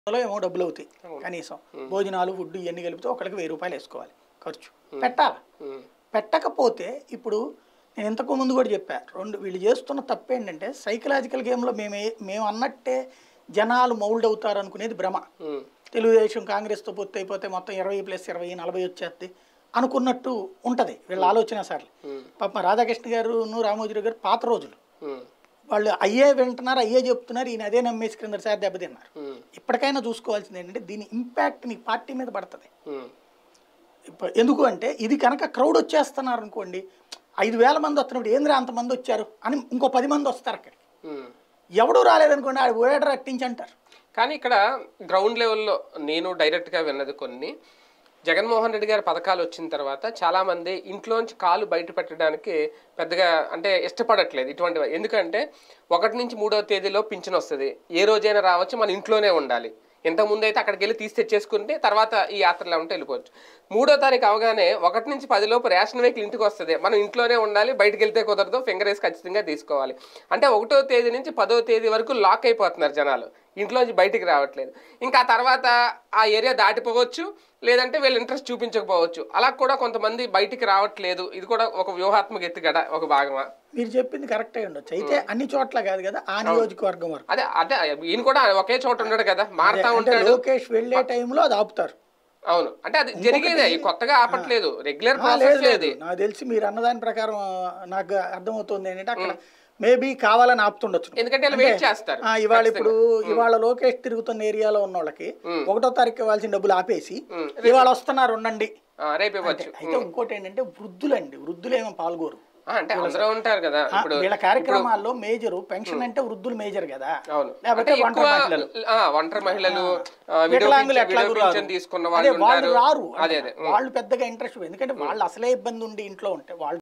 లో ఏమో డబ్బులు అవుతాయి కనీసం భోజనాలు ఫుడ్ ఇవన్నీ కలిపితే ఒకరికి వెయ్యి రూపాయలు వేసుకోవాలి ఖర్చు పెట్టాలి ఉమ్, పెట్టకపోతే ఇప్పుడు నేను ఇంతకు ముందు కూడా చెప్పా రెండు వీళ్ళు చేస్తున్న తప్పు ఏంటంటే సైకలాజికల్ గేమ్లో మేము ఏ- మేము అన్నట్టే జనాలు మౌల్డ్ అవుతారు అనుకునేది భ్రమ ఉమ్, తెలుగుదేశం కాంగ్రెస్తో పొత్తు అయిపోతే మొత్తం ఇరవై ప్లస్ ఇరవై నలభై వచ్చేస్తే అనుకున్నట్టు ఉంటుంది వీళ్ళ ఆలోచన సార్లు ఉమ్, పాప రాధాకృష్ణ గారు రామోజీరావు గారు పాత రోజులు ఉమ్, వాళ్ళు అయ్యే వింటున్నారు అయ్యే చెప్తున్నారు ఈయన అదే నమ్మేసి క్రిందసారి దెబ్బతిన్నారు ఉమ్, ఇప్పటికైనా చూసుకోవాల్సింది ఏంటంటే దీని ఇంపాక్ట్ నీ పార్టీ మీద పడుతుంది ఉమ్, ఇప్పుడు ఎందుకు అంటే ఇది కనుక క్రౌడ్ వచ్చేస్తున్నారు అనుకోండి ఐదు వేల మంది వస్తున్నప్పుడు ఏంద్రా అంతమంది వచ్చారు అని ఇంకో పది మంది వస్తారు అక్కడికి ఉమ్. ఎవడు రాలేదనుకోండి ఆడు ఓడర్ రట్టించి అంటారు కానీ ఇక్కడ గ్రౌండ్ లెవెల్లో నేను డైరెక్ట్గా విన్నది కొన్ని జగన్మోహన్ రెడ్డి గారి పథకాలు వచ్చిన తర్వాత చాలామంది ఇంట్లోంచి కాలు బయట పెట్టడానికి పెద్దగా అంటే ఇష్టపడట్లేదు ఇటువంటివి ఎందుకంటే ఒకటి నుంచి మూడవ తేదీలో పింఛన్ వస్తుంది ఏ రోజైనా రావచ్చు మన ఇంట్లోనే ఉండాలి ఇంతకుముందు అయితే అక్కడికి వెళ్ళి తీసి తెచ్చేసుకుంటే తర్వాత ఈ యాత్రలో ఉంటే వెళ్ళిపోవచ్చు మూడో తారీఖు అవగానే ఒకటి నుంచి పదిలోపు రేషన్ వెహికల్ ఇంటికి వస్తుంది మనం ఇంట్లోనే ఉండాలి బయటికి వెళ్తే కుదరదు ఫింగర్ వేసి ఖచ్చితంగా తీసుకోవాలి అంటే ఒకటో తేదీ నుంచి పదో తేదీ వరకు లాక్ అయిపోతున్నారు జనాలు ఇంట్లోంచి బయటికి రావట్లేదు ఇంకా ఆ తర్వాత ఆ ఏరియా దాటిపోవచ్చు లేదంటే వీళ్ళు ఇంట్రెస్ట్ చూపించకపోవచ్చు అలా కూడా కొంతమంది బయటికి రావట్లేదు ఇది కూడా ఒక వ్యూహాత్మక ఎత్తుగడ ఒక భాగమా మీరు చెప్పింది కరెక్టే ఉండొచ్చు అయితే అన్ని చోట్ల కాదు కదా ఆ నియోజకవర్గం వరకు అదే అదే ఈయన కూడా ఒకే చోట ఉండడు కదా మారుతా అంటే ఉంటాడు లోకేష్ వెళ్ళే టైంలో అది ఆపుతారు అవును అంటే అది జరిగేదే ఈ కొత్తగా ఆపట్లేదు రెగ్యులర్ ఆ, లేదు ప్రాసెస్ లేదు నాకు తెలిసి మీరు అన్నదాని ప్రకారం ఆ, నాకు అర్థమవుతుంది ఏంటంటే అక్కడ మేబీ కావాలని ఆపుతుండొచ్చు ఎందుకంటే వాళ్ళు వెయిట్ చేస్తారు ఆ, ఇవాళ ఇప్పుడు ఇవాళ లోకేష్ తిరుగుతున్న ఏరియాలో ఉన్న వాళ్ళకి ఒకటో తారీఖు ఇవ్వాల్సిన డబ్బులు ఆపేసి ఉమ్. ఇవాళ వస్తున్నారు ఉండండి ఆ, రేపు ఇవ్వచ్చు అయితే ఇంకోటి ఏంటంటే వృద్ధులండి వృద్ధులేమో పాల్గొరు ఆ, అంటే అందరూ ఉంటారు కదా ఆ, ఇప్పుడు వీళ్ళ కార్యక్రమాల్లో మేజర్ పెన్షన్ అంటే వృద్ధులు మేజర్ కదా అవును లేకపోతే అంటే ఒంటరి ఎక్కువ మహిళలు ఆ, ఒంటరి మహిళలు ఆ, విడో వికలాంగులు పింఛన్- ఎట్లాగూ విడో రారు. పింఛన్ తీసుకున్న అదే వాళ్ళు వాళ్ళు ఉంటారు రారు అదే అదే వాళ్ళు పెద్దగా ఇంట్రెస్ట్ ఎందుకంటే వాళ్ళు అసలే ఇబ్బంది ఉండి ఇంట్లో ఉంటే వాళ్ళు